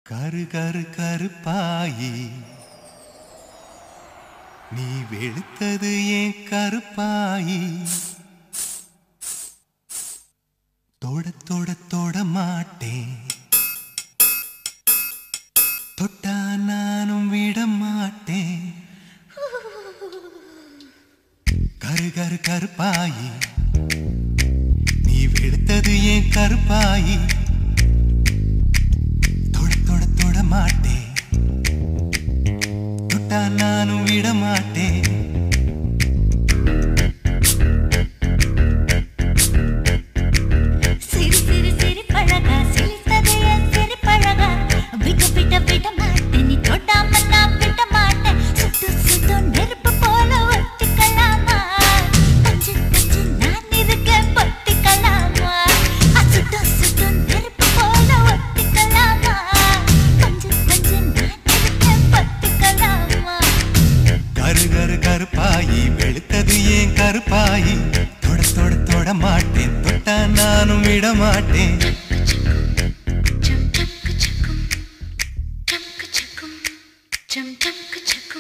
கரு கரு கருப்பாயி நீ வெளுத்தது ஏன் கருப்பாயி தொட தொட தொட மாட்டேன் தொட்டா நானும் விட மாட்டேன் கரு கரு கருப்பாயி நீ வெளுத்தது ஏன் கருப்பாயி தொட தொட தொட மாட்டேன் தொட்டா நானும் விட மாட்டேன் சிரி சிரி சிரி பழகா சிரித்தது என் சிரி பழகா விட்டு விட்ட விட மாட்டேன் நீ தொடாம நான் விட மாட்டேன் சுட்டு சுட்டு நெருப்பு போல ஒட்டிக்கலாமா பஞ்சு பஞ்சு நான் இருக்கேன் பத்திக்கலாமா சுட்டு சுட்டு நெருப்பு போல ஒட்டிக்கலாமா பஞ்சு பஞ்சு நான் இருக்கேன் பத்திக்கலாமா கரு கரு கருப்பாயி வெளுத்தது ஏன் கருப்பாயி தொட தொட தொட மாட்டேன் தொட்டா நானும் விட மாட்டேன் Jum jum ka-chukum, jum ka-chukum, jum jum ka-chukum.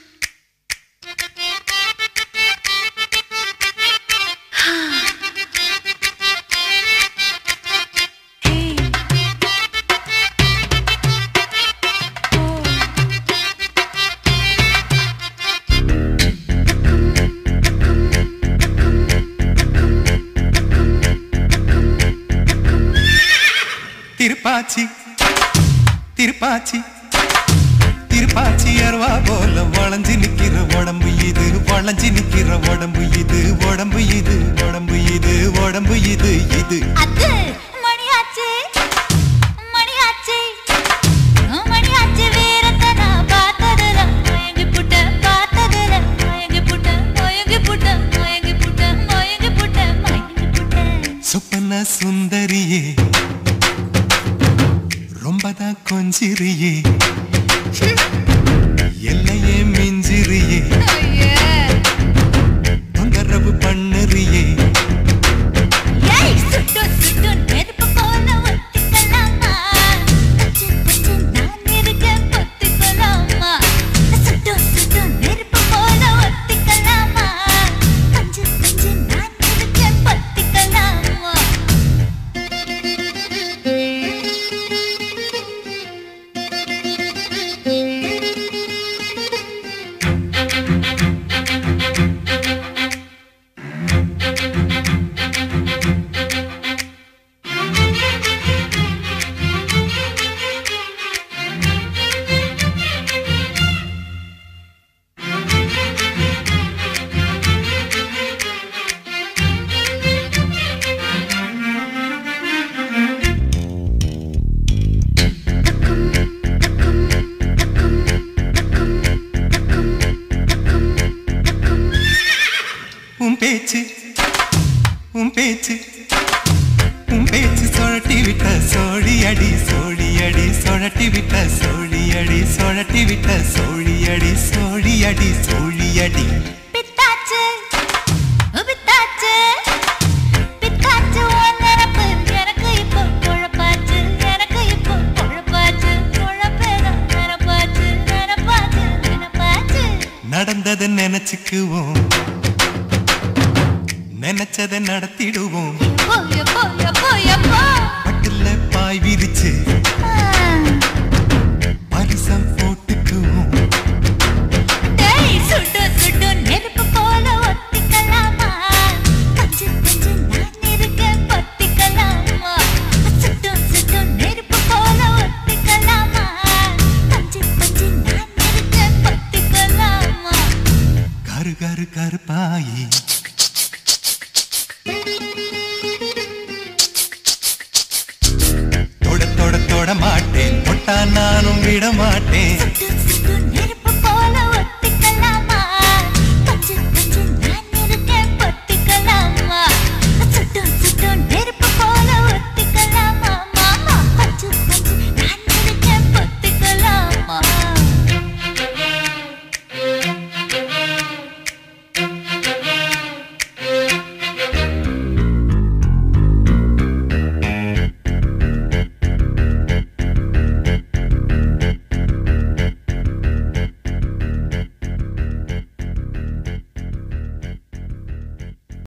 Hey. Oh. Thiruppachi Thiruppachi Thiruppachi அருவா போல வளைஞ்சு நிக்கிற உடம்பு இது வளைஞ்சு நிக்கிற உடம்பு இது உடம்பு இது உடம்பு இது உடம்பு இது இது அது மணியாச்சு மணியாச்சு மணியாச்சு வீரத்தை நான் பார்த்ததுல மயங்கி புட்ட பார்த்ததுல மயங்கி புட்ட மயங்கி புட்ட மயங்கி புட்ட மயங்கி புட்ட மயங்கி புட்ட சொப்பன சுந்தரியே ரொம்பதான் கொஞ்சிரியே எல்லையே மிஞ்சிரியே தொந்தரவு பண்ணுறியே ஏய் சுட்டு சுட்டு நெருப்பு போல ஒட்டிக்கலாமா பச்சை பச்சை நான் இருக்கேன் பொத்திக்கலாமா சுட்டு சுட்டு நெருப்பு போல ஒட்டிக்கலாமா பஞ்சு பஞ்சு நான் இருக்கேன் பொத்திக்கலாமா உன் பேச்சு உன் பேச்சு உன் பேச்சு சுழட்டி விட்ட சோழி அடி சோழி அடி சுழட்டி விட்ட சோழி அடி சுழட்டி விட்ட சோழி அடி சோழி அடி சோழி அடி பித்தாச்சு பித்தாச்சு பித்தாச்சு உன் நினப்பு எனக்கு இப்போ குழப்பாச்சு எனக்கு இப்போ குழப்பாச்சு குழப்பேதான் நினப்பாச்சு நினப்பாச்சு நினப்பாச்சு நடந்ததை நினைச்சுக்குவோம் நினைச்சதை நடத்திடுவோம் எப்போ எப்போ எப்போ எப்போ பட்டுல பாய் விரிச்சு பரிசம் போட்டுக்குவோம் டேய் சுட்டு சுட்டு நெருப்பு போல ஒத்திக்கலாமா பஞ்சு பஞ்சு நான் இருக்கேன் பத்திக்கலாமா சுட்டு சுட்டு நெருப்பு போல ஒத்திக்கலாமா பஞ்சு பஞ்சு நான் இருக்கேன் பத்திக்கலாமா கரு கரு கருப்பாயி தொட தொட தொட மாட்டேன் தொட்டா நானும் விட மாட்டேன் சுட்டு